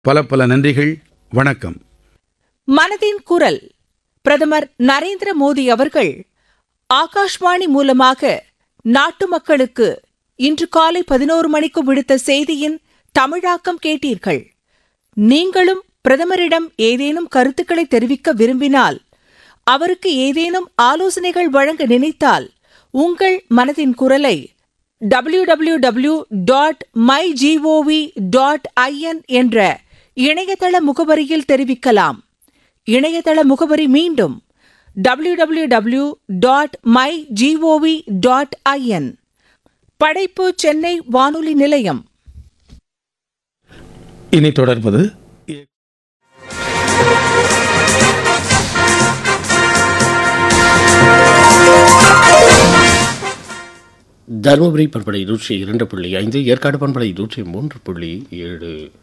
பல பல நன்றிகள் வணக்கம் மனதின் குரல் பிரதமர் நரேந்திர மோடி அவர்கள் ஆகாஷ்வாணி மூலமாக நாட்டு மக்களுக்கு இன்று காலை பதினோரு மணிக்கு விடுத்த செய்தியின் தமிழாக்கம் கேட்டீர்கள் நீங்களும் பிரதமரிடம் ஏதேனும் கருத்துக்களை தெரிவிக்க விரும்பினால் அவருக்கு ஏதேனும் ஆலோசனைகள் வழங்க நினைத்தால் உங்கள் மனதின் குரலை www.mygov.in dot my dot IN என்ற இணையதள முகவரியில் தெரிவிக்கலாம் இணையதள முகவரி மீண்டும் www.mygov.in dot my dot IN படைப்பு சென்னை வானொலி நிலையம் இனி தொடர்வது தருமபுரி பண்பலை நூற்றி இரண்டு புள்ளி ஐந்து ஏற்காடு பண்பலை நூற்றி மூன்று புள்ளி ஏழு